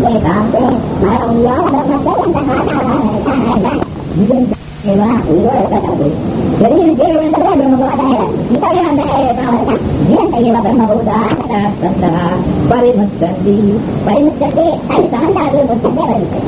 పరిముచ్చండి పరిముచ్చండి అది సాందాలు ముచ్చండి పరిముచ్చండి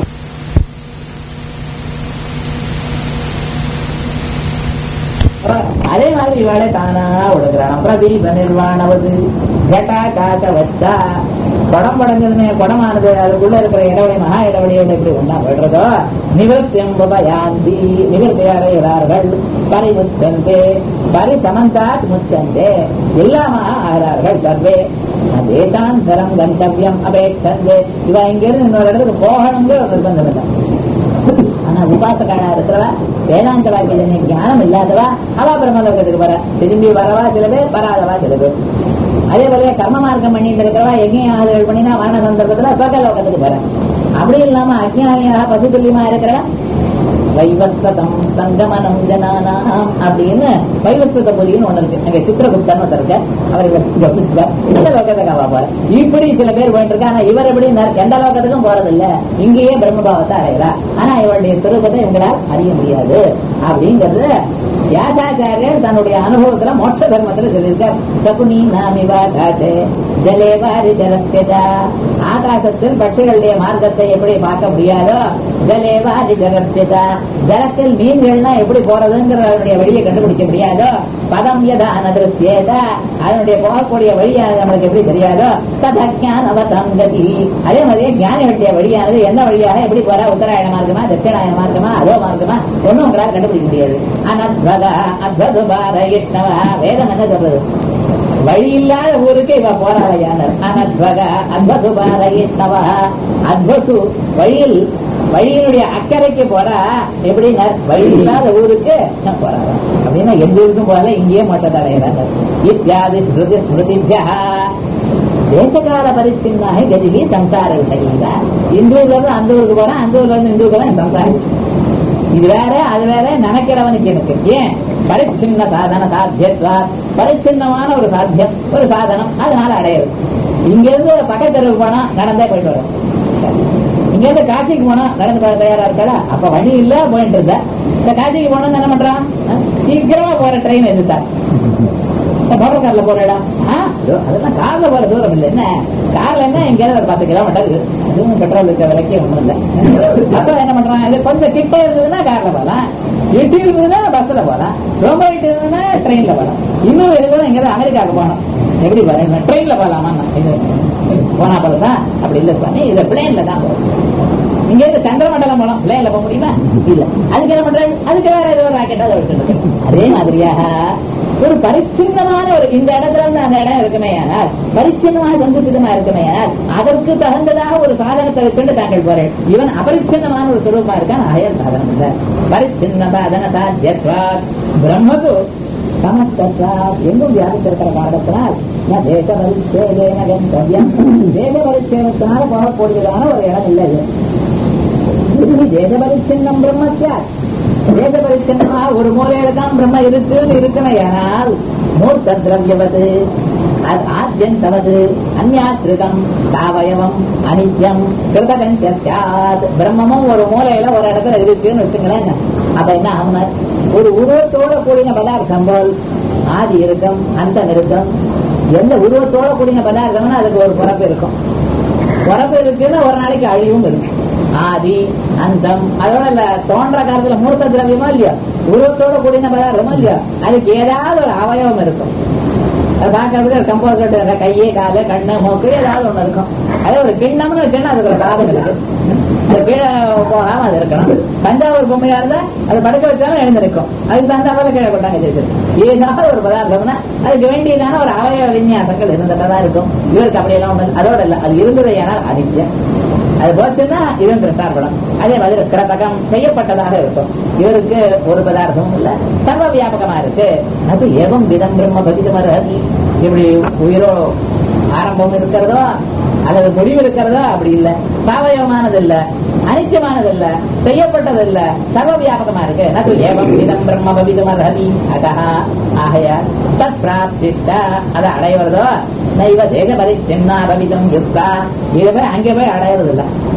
அதே மாதிரி இவாளே தானா ஒடுக்குறான் பிரதீப நிர்வாணவது ஜட்டா காக்க வச்சா குடம் படைஞ்சதுமே குடமானது அதுக்குள்ள இருக்கிற இடவழி மகா இடவழியோட எப்படி ஒன்னா விடுறதோ நிவர்த்தியம் உபயாந்தி நிவர்த்தி அடைகிறார்கள் பரிமுச்சந்தே பரிசமந்தாத் முச்சந்தே இல்லாம ஆகிறார்கள் சர்வே தேசாந்தரம் கந்தவியம் அபேட்சந்தே இவ இங்கிருந்து இன்னொரு இடத்துக்கு போகணுங்கிற ஒரு நிர்பந்தம் இல்லை ஆனா உபாசகாரா இருக்கிறவா வேதாந்த வாக்கிய ஞானம் இல்லாதவா அவா பிரம்மலோகத்துக்கு வர திரும்பி வரவா சில பேர் வராதவா சில பேர் அதே போல கர்ம மார்க்கம் பண்ணிட்டு இருக்கிறவா எங்கேயும் ஆதரவு பண்ணினா மரண சந்தர்ப்பத்துல சொர்க்கலோகத்துக்கு வர அப்படி இல்லாம அஜ்ஞானியா பசுத்துல்லியமா இருக்கிறவா வைவஸ்வதம் சங்கமனம் ஜனானாம் அப்படின்னு வைவஸ்வத புலின்னு ஒண்ணு இருக்கு அங்க சித்திரகுப்தன் ஒருத்தர் இருக்க அவர்கள் இந்த லோகத்துக்கு அவா போற இப்படி சில பேர் போயிட்டு இருக்கா ஆனா இவர் எப்படி நர- எந்த லோகத்துக்கும் போறது இல்ல இங்கேயே பிரம்மபாவத்தை அடைகிறா ஆனா இவருடைய சுரூபத்தை இவங்களால் அறிய முடியாது அப்படிங்கிறது வியாசாச்சாரியர் தன்னுடைய அனுபவத்துல மோட்ச தர்மத்துல சொல்லியிருக்கார் சகுனி நாமிவா காசே ஜலேவாரி ஜலஸ்கஜா ஆகாசத்தில் பட்சிகளுடைய மார்க்கத்தை எப்படி பார்க்க முடியாதோ ஜலேவாரி ஜலஸ்கஜா ஜலத்தில் மீன்கள்னா எப்படி போறதுங்கிற அதனுடைய வழியை கண்டுபிடிக்க முடியாதோ பதம் யதா அனதிருஷ்யேதா அதனுடைய போகக்கூடிய வழியானது நம்மளுக்கு எப்படி தெரியாதோ ததஜானவதம் கதி அதே மாதிரியே ஞானிகளுடைய வழியானது என்ன வழியாக எப்படி போறா உத்தராயண மார்க்கமா தட்சிணாயன மார்க்கமா அதோ மார்க்கமா ஒன்றும் உங்களால் கண்டுபிடிக்க முடியாது அனத்வதா அத்வதுபார இஷ்ணவா வேதம் என்ன சொல்றது வழி இல்லாத ஊருக்கு இவ போறாளையானர் அனத்வக அத்வதுபார இஷ்ணவா அத்வது வழியில் வழியினுடைய அக்கறைக்கு போறா எப்படின்னா வழி இல்லாத ஊருக்கு நான் போறாங்க அப்படின்னா எந்த ஊருக்கும் போகல இங்கேயே மொட்டை அடைகிறாங்க இத்தியாதி ஸ்மிருதி ஸ்மிருதிபியா தேசகால பரிச்சின்னாக கதிகி சம்சார விஷயங்களா இந்த ஊர்ல இருந்து அந்த ஊருக்கு போறேன் அந்த ஊர்ல இருந்து இந்த ஊருக்கு தான் சம்சாரம் இது வேற அது வேற நினைக்கிறவனுக்கு எனக்கு ஏன் பரிச்சின்ன சாதன சாத்தியத்வா பரிச்சின்னமான ஒரு சாத்தியம் ஒரு சாதனம் அதனால அடையுது இங்க இருந்து பக்கத்தெருவுக்கு போனா நடந்தே போயிட்டு வரும் இங்க இருந்து காட்சிக்கு போனா நடந்து போக தயாரா இருக்காடா அப்ப வழி இல்ல போயிட்டு இருந்த இந்த காட்சிக்கு போனோம்னு என்ன பண்றான் அஹ், சீக்கிரமா போற ட்ரெயின் எதிர்த்தா மோட்டர் கார்ல போறடா அதெல்லாம் கார்ல போற தூரம் இல்ல என்ன கார்ல என்ன எங்கேயாவது ஒரு பத்து கிலோமீட்டர் இருக்கு அதுவும் பெட்ரோல் இருக்க விலைக்கு ஒண்ணும் இல்ல அப்ப என்ன பண்றான் இது கொஞ்சம் கிட்ட இருந்ததுன்னா கார்ல போகலாம் எட்டு இருந்ததுன்னா பஸ்ல போகலாம் ரொம்ப எட்டு இருந்ததுன்னா ட்ரெயின்ல போகலாம் இன்னும் இருக்குன்னா எங்கேயாவது அமெரிக்காவுக்கு போகணும் எப்படி போறேன் ட்ரெயின்ல போகலாமா இது போனா போலதான் அப்படி இல்ல சுவாமி இதை பிளேன்ல தான் போகணும் இங்க இருந்து சந்திரமண்டலம் போலாம் பிளேன்ல போக முடியுமா இல்ல அதுக்கு என்ன பண்றாங்க அதுக்கு வேற ஏதோ ஒரு ராக்கெட்டா வச்சுட்டு அதே மாதிரியாக ஒரு பரிச்சின்னமான ஒரு இந்த இடத்துல இருந்து அந்த இடம் இருக்குமே ஆனால் பரிச்சின்னமாக சங்குச்சிதமா இருக்குமே ஆனால் அதற்கு தகுந்ததாக ஒரு சாதனத்தை வச்சுட்டு தாங்கள் போறேன் இவன் அபரிச்சின்னமான ஒரு சுரூபமா இருக்கான் அயல் சாதனம் இல்ல பரிச்சின்ன சாதன சாத்தியத்வா பிரம்மது சமஸ்தா எங்கும் வியாபித்திருக்கிற காரணத்தினால் நான் தேச பரிச்சேதேன கந்தவியம் தேச பரிச்சேதத்தினால போகக்கூடியதான ஒரு இடம் இல்லை இது. இது தேச பரிச்சின்னம் பிரம்மத்தியா தேச பரிச்சின்னமா ஒரு மூலையில தான் பிரம்ம இருக்குன்னு இருக்கணையானால் மூர்த்த திரவியவது ஆத்தியந்தவது அந்யாசிரிதம் சாவயவம் அனித்யம் கிருதகஞ்சாத் பிரம்மமும் ஒரு மூலையில ஒரு இடத்துல இருக்குன்னு வச்சுங்களேன் அப்ப என்ன ஆகுனார் ஒரு உருவத்தோட கூடின பதார்த்தம் போல் ஆதி இருக்கும் அந்தம் இருக்கும் எந்த உருவத்தோட கூடின பதார்த்தம்னா அதுக்கு ஒரு பிறப்பு இருக்கும் பிறப்பு இருக்குன்னு ஒரு நாளைக்கு அழிவும் இருக்கு ஆதி அந்தம் அதோட இல்ல தோன்ற காலத்துல மூர்த்த திரவியமா இல்லையா உருவத்தோட கூடின பதார்த்தமா இல்லையா அதுக்கு ஏதாவது ஒரு அவயவம் இருக்கும் அது பார்க்கறதுக்கு ஒரு கம்போசர் கையே காலு கண்ணு மூக்கு ஏதாவது ஒண்ணு இருக்கும் அதே ஒரு கிண்ணம்னு வச்சுன்னா அதுக்கு ஒரு சாதம் இருக்கு அது கீழே போகாம அது இருக்கணும் தஞ்சாவூர் பொம்மையா இருந்தா அது படுக்க வச்சாலும் எழுந்திருக்கும் அதுக்கு தந்தாவில் கீழே கொண்டாங்க செய்திருக்கும் ஏதாவது ஒரு பதார்த்தம்னா அதுக்கு வேண்டியதான ஒரு அவயவ விநியாசங்கள் இருந்துட்டதா இருக்கும் இவருக்கு அப்படியெல்லாம் ஒண்ணு அதோட இல்ல அது இருந்தது ஏனால் அதிகம் அது போச்சுன்னா இவன் பிரசாரப்படும் அதே மாதிரி கிரதகம் செய்யப்பட்டதாக இருக்கும் இவருக்கு ஒரு பதார்த்தமும் இல்ல சர்வ வியாபகமா இருக்கு அது ஏவம் விதம் பிரம்ம பதிதமரதி இப்படி உயிரோ ஆரம்பம் இருக்கிறதோ அல்லது முடிவு இருக்கிறதோ அப்படி இல்ல சாவயவமானது இல்ல அனிச்சமானது இல்ல செய்யப்பட்டது இல்ல சர்வ வியாபகமா இருக்கு நது ஏவம் விதம் பிரம்ம பவிதமரதி அதா ஆகைய தத் பிராப்திஷ்ட அதை அடைவதோ நைவ தேக பரிச்சின்னா பவிதம் யுக்தா இதை போய் அங்கே போய் அடையிறது இல்ல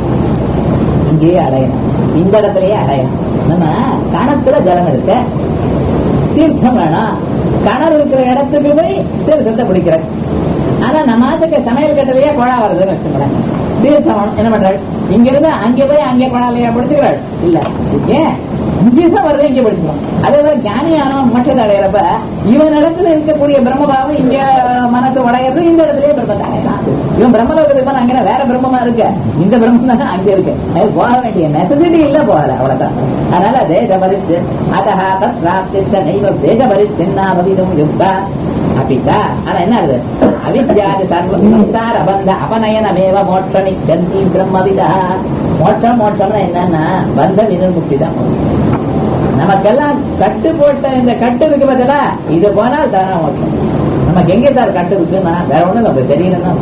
இங்கேயே அடையணும் இந்த இடத்துலயே அடையணும் நம்ம கணத்துல ஜலம் இருக்கு தீர்த்தம் வேணும் கிணறு இருக்கிற இடத்துக்கு போய் தீர்த்தத்தை பிடிக்கிறேன் ஆனா நம்மாத்துக்கு சமையல் கட்டலையே குழா வருதுன்னு வச்சுக்கிறேன் தீர்த்தம் வேணும். என்ன பண்றாள் இங்க இருந்து அங்கே போய் அங்கே குழாலையா பிடிச்சுக்கிறாள் இல்ல ஏன் இங்கேதான் வருது இங்க பிடிச்சிடும் அதே மாதிரி ஞானியானோ மற்றதை அடையிறப்ப இவன் இடத்துல இருக்கக்கூடிய பிரம்மபாவம் இங்க மனசு உடையிறது இந்த இடத்துலயே பிரம்மத்தை அடையலாம் இவன் பிரம்மலோகத்துக்கு இருப்பான் அங்கே வேற பிரம்மமா இருக்கு இந்த பிரம்மம் தான் அங்க இருக்கு அது போக வேண்டிய நெசசிட்டி இல்ல போகல அவ்வளவுதான் அதனால தேச பரிசு அதஹ தத் பிராப்திச்ச நைவ தேச பரிசின்னாமதிதும் யுக்தா அபிதா ஆனா என்ன ஆகுது அவித்யாதி சர்வ சம்சார பந்த அபநயனமேவ மோட்ச நிச்சந்தி பிரம்மவிதா மோட்சம் மோட்சம்னா என்னன்னா பந்த வினிர்முக்தி தான் நமக்கெல்லாம் கட்டு போட்ட இந்த கட்டு இருக்கு பார்த்தா இது போனால் தானா மோட்சம் நமக்கு எங்க சார் கட்டு இருக்குன்னா வேற ஒண்ணும் நமக்கு தெரியலன்னா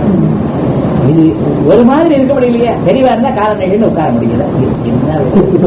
இது ஒரு மாதிரி இருக்க முடியலையே தெரியவா இருந்தா காலம் நெகிழ்ந்து உட்கார முடியல இது என்ன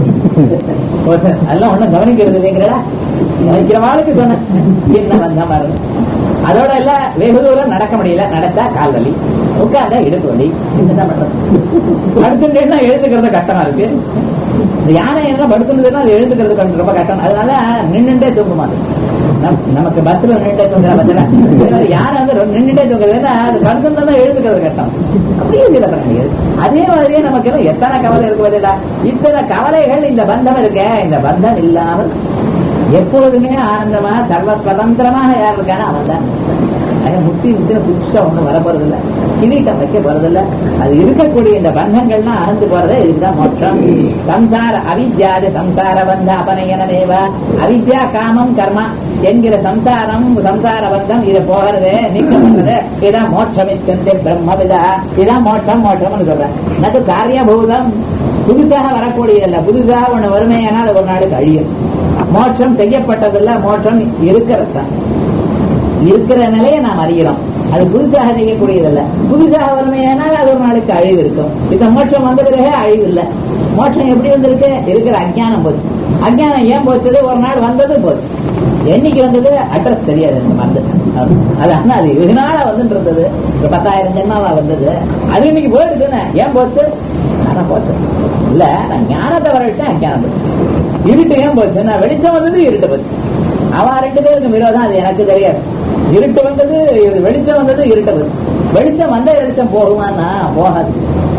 ஒரு- அதெல்லாம் ஒண்ணும் கவனிக்கிறது இல்லைங்கிறா கவனிக்கிற வாழ்க்கை சொன்ன என்ன வந்த மாதிரி அதோட எல்லாம் வெகு தூரம் நடக்க முடியல நடத்தா கால் வலி உட்கார்ந்தா இடுப்பு வலி என்ன பண்றது படுத்துட்டேன்னா எழுதுக்கிறது கஷ்டமா இருக்கு இந்த யானை என்ன படுத்துனதுன்னா அது எழுதுக்கிறது கொஞ்சம் ரொம்ப கஷ்டம் அதனால நின்னுட்டே தூங்க மாட்டேன் நம்- நமக்கு பஸ்ல நின்றுட்டே தூங்குற பத்தில யானை வந்து ரொம்ப நின்னுட்டே தூங்குறது ஏன்னா அது படுத்துட்டு தான் எழுதுக்கிறது கஷ்டம் அப்படியே சில முடியாது அதே மாதிரியே நமக்கு எல்லாம் எத்தனை கவலை இருக்கு பதிலா இத்தனை கவலைகள் இந்த பந்தம் இருக்கே இந்த பந்தம் இல்லாமல் எப்பொழுதுமே ஆனந்தமா சர்வ சுதந்திரமாக யார் இருக்கானோ அவன் தான் அது முக்தி முத்தின புதுசா ஒண்ணும் வரப்போறது இல்ல கிரீட்டம் வைக்க போறது இல்ல அது இருக்கக்கூடிய இந்த பந்தங்கள்லாம் அறந்து போறதே இதுதான் மோட்சம் சம்சார அவித்யாது சம்சார பந்த அபநயனமேவ அவித்யா காமம் கர்மா என்கிற சம்சாரம் சம்சார பந்தம் இது போகிறது நீக்க பண்றது இதான் மோட்சம் இச்சந்தே பிரம்மவிதா இதான் மோட்சம் மோட்சம்னு சொல்றேன் நது காரியபூதம் புதுசாக வரக்கூடியதல்ல புதுசாக ஒண்ணு வறுமையானால் அது ஒரு நாளுக்கு அழியும் மோட்சம் செய்யப்பட்டதில்ல மோட்சம் இருக்கிறது தான் இருக்கிற நிலையை நாம் அறிகிறோம் அது புதுசாக செய்யக்கூடியதல்ல புதுசாக வறுமையானால் அது ஒரு நாளுக்கு அழிவு இருக்கும் இந்த மோட்சம் வந்த பிறகு அழிவு இல்லை மோட்சம் எப்படி வந்திருக்கு இருக்கிற அஜ்ஞானம் போச்சு அஜ்ஞானம் ஏன் போச்சது ஒரு நாள் வந்தது போச்சு என்னைக்கு வந்தது அட்ரஸ் தெரியாது எனக்கு வந்து அது ஆனா அது வெகு நாளா வந்துட்டு இருந்தது ஒரு பத்தாயிரம் ஜென்மாவா வந்தது அது இன்னைக்கு போயிடுதுன்னு ஏன் போச்சு ஆனா போச்சு இல்ல நான் ஞானத்தை வரவிட்டேன் அஜ்ஞானம் போச்சு இருட்டு ஏன் போச்சு நான் வெளிச்சம் வந்தது இருட்டு போச்சு அவன் ரெண்டு பேருக்கு விரோதம் அது எனக்கு தெரியாது இருட்டு வந்தது இது வெளிச்சம் வந்தது இருட்டு போச்சு வெளிச்சம் வந்த வெளிச்சம் போகுமான்னா போகாது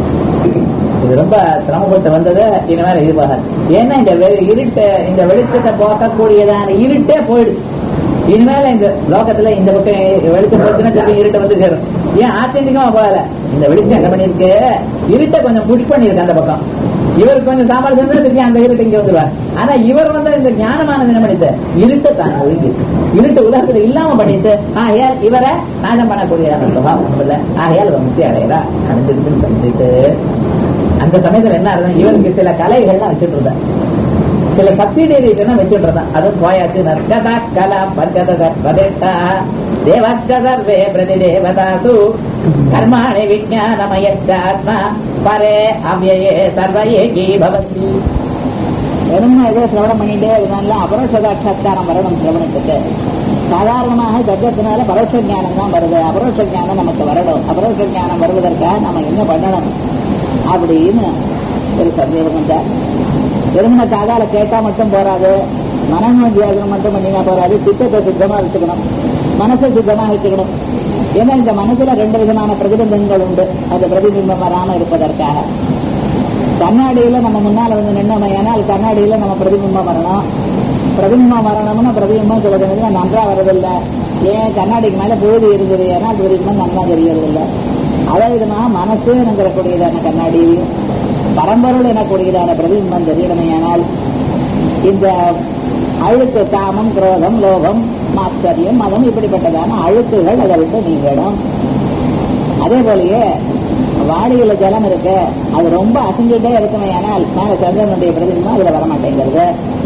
இது ரொம்ப சிரமப்பட்டு வந்தது இனிமேல் இது போகாது ஏன்னா இந்த வெ- இருட்டு இந்த வெளிச்சத்தை போக்கக்கூடியதான இருட்டே போயிடுது இனிமேல இந்த லோகத்துல இந்த பக்கம் வெளிச்சம் போச்சுன்னா திருப்பி இருட்டை வந்து சேரும் ஏன் ஆச்சரியமா போகல இந்த வெளிச்சம் என்ன பண்ணிருக்கு இருட்டை கொஞ்சம் புஷ் பண்ணிருக்கு அந்த பக்கம் இவர் கொஞ்சம் சாமர்த்தியம் தான் திருப்பி அந்த இருட்டு இங்க வந்துருவார் ஆனா இவர் வந்து இந்த ஞானமானது என்ன பண்ணிட்டு இருட்டை தான் ஒழுங்கி இருட்டு உலகத்துல இல்லாம பண்ணிட்டு ஆகையால் இவரை நாசம் பண்ணக்கூடிய சுபாவம் இல்ல ஆகையால் இவர் முக்தி அடையறா அடைஞ்சிருக்குன்னு சொல்லிட்டு அந்த சமயத்துல என்ன ஆகுது இவருக்கு சில கலைகள்லாம் வச்சுட்டு இருந்தார் சில சப்சிடரிஸ் எல்லாம் வச்சுட்டு இருந்தான் அதுவும் போயாச்சு நர்கதா கலா பஞ்சத பதேட்டா தேவஸ்ய சர்வே பிரதி தேவதாசு கர்மாணி விஜயானமயாத்மா பரே அவ்யயே சர்வயே கீ பவதி வெறுமனே ஏதோ சிரவணம் பண்ணிட்டே இருந்தால அபரோஷ சாட்சா்காரம் வரணும் சிரவணத்துக்கு சாதாரணமாக தர்க்கத்தினால பரோட்ச ஞானம் தான் வருது அபரோஷ ஞானம் நமக்கு வரணும் அபரோஷ ஞானம் வருவதற்காக நம்ம என்ன பண்ணணும் அப்படின்னு ஒரு சந்தேகம் வந்தார் வெறுமனை காதால கேட்டா மட்டும் போறாது மனநோய் தியாகம் மட்டும் பண்ணினா போறாது சித்தத்தை சுத்தமா வச்சுக்கணும் மனசை சுத்தமா வச்சுக்கணும் ஏன்னா இந்த மனசுல ரெண்டு விதமான பிரதிபிம்பங்கள் உண்டு அந்த பிரதிபிம்பம் வராம இருப்பதற்காக கண்ணாடியில நம்ம முன்னால வந்து நின்னோம் ஏனால் கண்ணாடியில நம்ம பிரதிபிம்பம் வரணும் பிரதிபிம்பம் வரணும்னா பிரதிபிம்பம் சில சமயத்துல நன்றா வரதில்லை ஏன் கண்ணாடிக்கு மேல புழுதி இருக்குது ஏன்னா பிரதிபிம்பம் நன்றா தெரியறதில்லை அதே விதமாக மனசு என்கிறக்கூடியதான கண்ணாடி பரம்பொருள் எனக்கூடியதான பிரதிபிம்பம் தெரியணுமேயானால் இந்த அழுக்கு காமம் குரோதம் லோகம் மாச்சரியம் மதம் இப்படிப்பட்டதான அழுக்குகள் அதை விட்டு நீங்கிடும் அதே போலயே வாளியில ஜலம் இருக்கு அது ரொம்ப அசைஞ்சிட்டே இருக்குமே ஆனால் மேல சந்திரனுடைய பிரதிபிம்பம் அதுல வரமாட்டேங்கிறது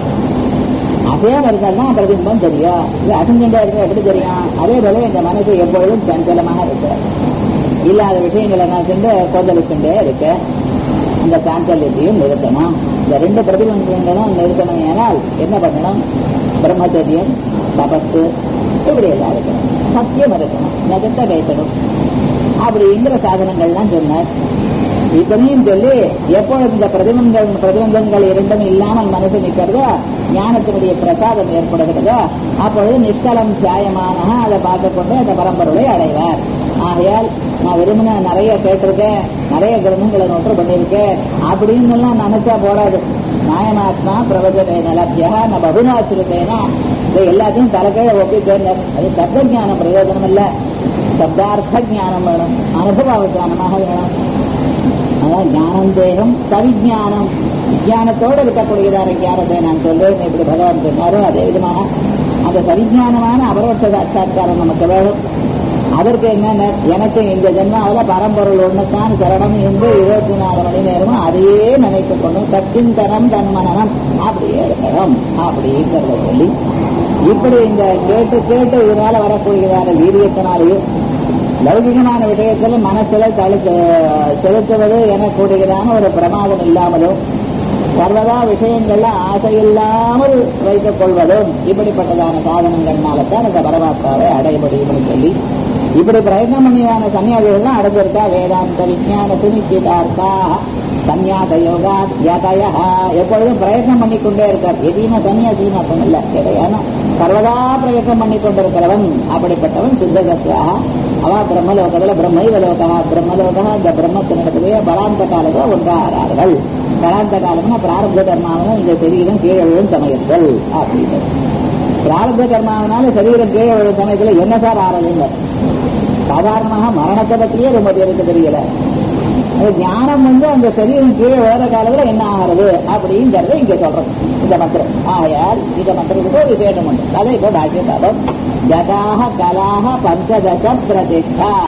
அதே வருதல் தான் பிரதிபிம்பம் தெரியும் இது அசைஞ்சிட்டே இருக்கு எப்படி தெரியும் அதே போல இந்த மனசு எப்பொழுதும் சஞ்சலமாக இருக்கு இல்லாத விஷயங்களை நான் சென்று கொந்தளிச்சுட்டே இருக்கு இந்த சாஞ்சல்யத்தையும் நிறுத்தணும் இந்த ரெண்டு பிரதிபந்தங்களும் நிறுத்தணும் ஏனால் என்ன பண்ணணும் பிரம்மச்சரியம் தபத்து இப்படி எல்லாம் இருக்கணும் சத்தியம் இருக்கணும் நகத்தை பேசணும் அப்படிங்கிற சாதனங்கள்லாம் சொன்னார் இத்தனையும் சொல்லி எப்பொழுது இந்த பிரதிபந்தம் பிரதிபந்தங்கள் இரண்டும் இல்லாமல் மனசு நிற்கிறதோ ஞானத்தினுடைய பிரசாதம் ஏற்படுகிறதோ அப்பொழுது நிஷ்கலம் சாயமான அதை பார்த்துக்கொண்டு அந்த பரம்பரையை அடைவார் ஆகையால் நான் விரும்பின நிறைய கேட்டிருக்கேன் நிறைய கிரந்தங்களை நோட்டு பண்ணியிருக்கேன் அப்படின்னு எல்லாம் நினைச்சா போடாது நியாயமாத்மா பிரவச்சனேன லட்சியா ந பகுநாசிரித்தேனா இது எல்லாத்தையும் தலைக்கீழ ஒப்பி சேர்ந்தார் அது தத்துவஞானம் பிரயோஜனம் இல்லை சப்தார்த்த ஞானம் வேணும் அனுபவ ஞானமாக வேணும் அதான் ஞானம் தேகம் சவிஜானம் விஜயானத்தோடு இருக்கக்கூடியதான ஞானத்தை நான் சொல்றேன் இப்படி பகவான் சொன்னாரோ அதே விதமாக அந்த சவிஜானமான அபரோட்ச சாட்சா்காரம் நமக்கு வேணும் அதற்கு என்னென்ன எனக்கு இந்த ஜென்மாவில் பரம்பொருள் ஒண்ணுதான் சரணம் என்று இருபத்தி நாலு மணி நேரமும் அதையே நினைத்துக் கொண்டும் சச்சிந்தனம் தன்மனனம் அப்படியே இருக்கணும் அப்படிங்கிறத சொல்லி இப்படி இந்த கேட்டு கேட்டு இதனால வரக்கூடியதான வீரியத்தினாலேயும் லௌகிகமான விஷயத்தில் மனசுல தளி செலுத்துவது எனக்கூடியதான ஒரு பிரமாதம் இல்லாமலும் சர்வதா விஷயங்கள்ல ஆசையில்லாமல் வைத்துக் கொள்வதும் இப்படிப்பட்டதான சாதனங்கள்னால தான் இந்த பரமாத்மாவை அடைய முடியும்னு சொல்லி இப்படி பிரயத்னம் பண்ணியான சன்னியாசிகள்லாம் அடைஞ்சிருக்கா வேதாந்த விஜயான சுனிச்சிதார்த்தா சந்நியாச யோகா யதய எப்பொழுதும் பிரயத்னம் பண்ணிக்கொண்டே இருக்கார் எதையுமே சன்னியாசின்னு அர்த்தம் இல்லை எதையான சர்வதா பிரயத்னம் பண்ணி கொண்டிருக்கிறவன் அப்படிப்பட்டவன் சித்தகத்யாக அவ பிரம்மலோகத்தில் பிரம்மைவ லோகா பிரம்மலோகா இந்த பிரம்மத்தினிடத்திலேயே பராந்த காலத்தில் ஒன்றாகிறார்கள் பராந்த காலம்னா பிராரப்த கர்மாவும் இந்த சரீரம் கீழே விழும் சமயத்தில் அப்படின்னு பிராரப்த கர்மாவனால சரீரம் கீழே விழும் சமயத்தில் என்ன சார் ஆறதுங்க சாதாரணமாக மரணத்தை பற்றியே ரொம்ப பேருக்கு தெரியல அது ஞானம் வந்து அந்த சரீரம் கீழே வேற காலத்துல என்ன ஆகிறது அப்படிங்கறத இங்க சொல்றோம் இந்த மந்திரம் ஆகையால் இந்த மந்திரத்துக்கு ஒரு விசேஷம் உண்டு அதை இப்போ பாக்கியம் ஜதாக கலாக பஞ்சதச பிரதிஷ்டா